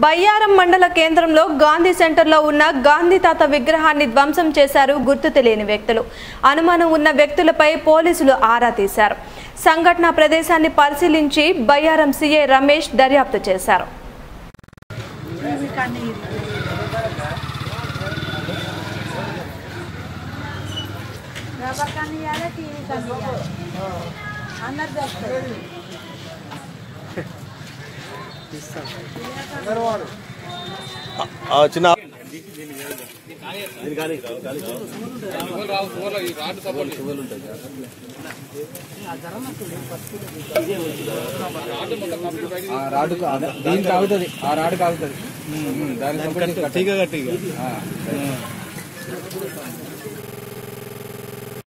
బయ్యారం మండల కేంద్రంలో గాంధీ సెంటర్లో ఉన్న గాంధీ తాత విగ్రహాన్ని ధ్వంసం చేశారు గుర్తు తెలియని వ్యక్తులు అనుమానం ఉన్న వ్యక్తులపై పోలీసులు ఆరా తీశారు సంఘటన ప్రదేశాన్ని పరిశీలించి బయ్యారం సీఏ రమేష్ దర్యాప్తు చేశారు రబ్బర్ కన్ను ఇవ్వాలి టీవీ కన్ను ఇవ్వాలి అందరు దొరుకుతుంది ఆ చిన్న ఆ రాడు దీనికి ఆగుతుంది ఆ రాడు ఆగుతుంది దానికి తీగ కట్టి ఆ.